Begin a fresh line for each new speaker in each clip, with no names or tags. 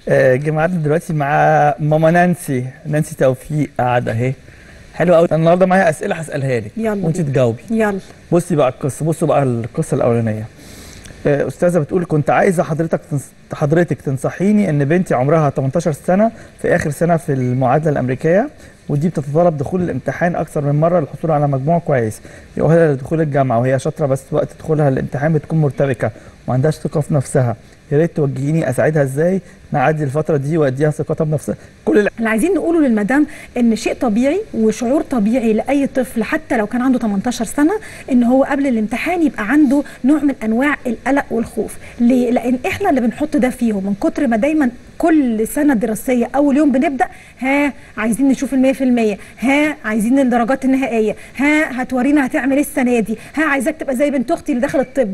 آه، جه معانا دلوقتي مع ماما نانسي نانسي توفيق قاعده اهي حلوه قوي النهارده معايا اسئله هسالها لك
يلا
وانت
بينا.
تجاوبي
يلا
بصي بقى القصه بصوا بقى القصه الاولانيه آه، استاذه بتقول كنت عايزه حضرتك تنص... حضرتك تنصحيني ان بنتي عمرها 18 سنه في اخر سنه في المعادله الامريكيه ودي بتتطلب دخول الامتحان اكثر من مره للحصول على مجموع كويس يؤهلها لدخول الجامعه وهي شاطره بس وقت دخولها الامتحان بتكون مرتبكه وما عندهاش ثقه في نفسها يا ريت توجهيني اساعدها ازاي نعدي الفتره دي واديها ثقتها بنفسها كل اللي
اللي عايزين نقوله للمدام ان شيء طبيعي وشعور طبيعي لاي طفل حتى لو كان عنده 18 سنه ان هو قبل الامتحان يبقى عنده نوع من انواع القلق والخوف ليه لان احنا اللي بنحط ده فيهم من كتر ما دايما كل سنه دراسيه اول يوم بنبدا ها عايزين نشوف ال 100% ها عايزين الدرجات النهائيه ها هتورينا هتعمل ايه السنه دي ها عايزاك تبقى زي بنت اختي اللي دخلت الطب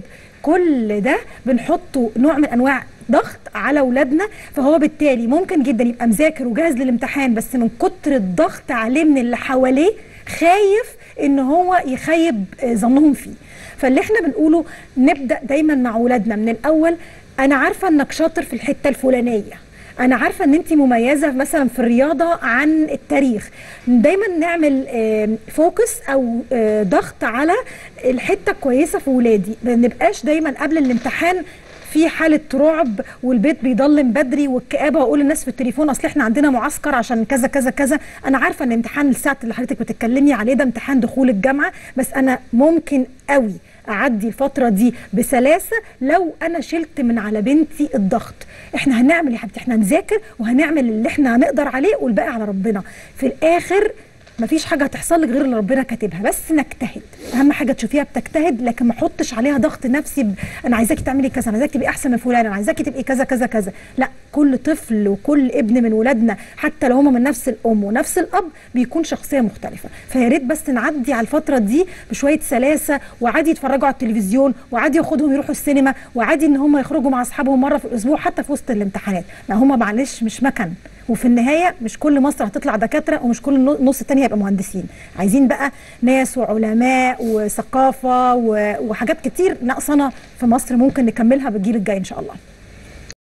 كل ده بنحطه نوع من انواع ضغط على اولادنا فهو بالتالي ممكن جدا يبقى مذاكر وجاهز للامتحان بس من كتر الضغط عليه من اللي حواليه خايف ان هو يخيب آه، ظنهم فيه فاللي احنا بنقوله نبدا دايما مع اولادنا من الاول انا عارفه انك شاطر في الحته الفلانيه انا عارفه ان انت مميزه مثلا في الرياضه عن التاريخ دايما نعمل آه، فوكس او آه، ضغط على الحته الكويسه في ولادي ما نبقاش دايما قبل الامتحان في حاله رعب والبيت بيضلم بدري والكآبه واقول للناس في التليفون اصل احنا عندنا معسكر عشان كذا كذا كذا انا عارفه ان امتحان الساعه اللي حضرتك بتتكلمي عليه ده امتحان دخول الجامعه بس انا ممكن قوي اعدي الفتره دي بسلاسه لو انا شلت من على بنتي الضغط احنا هنعمل يا حبيبتي احنا هنذاكر وهنعمل اللي احنا هنقدر عليه والباقي على ربنا في الاخر مفيش حاجه هتحصل لك غير اللي ربنا كاتبها بس نجتهد اهم حاجه تشوفيها بتجتهد لكن ما احطش عليها ضغط نفسي ب... انا عايزاكي تعملي كذا انا عايزاكي تبقي احسن من فلان انا عايزاكي تبقي كذا كذا كذا لا كل طفل وكل ابن من ولادنا حتى لو هما من نفس الام ونفس الاب بيكون شخصيه مختلفه فيا ريت بس نعدي على الفتره دي بشويه سلاسه وعادي يتفرجوا على التلفزيون وعادي ياخدهم يروحوا السينما وعادي ان هم يخرجوا مع اصحابهم مره في الاسبوع حتى في وسط الامتحانات ما هم معلش مش مكن وفي النهايه مش كل مصر هتطلع دكاتره ومش كل النو- النص التاني هيبقى مهندسين عايزين بقى ناس وعلماء وثقافه و- وحاجات كتير ناقصنا في مصر ممكن نكملها بالجيل الجاي ان شاء الله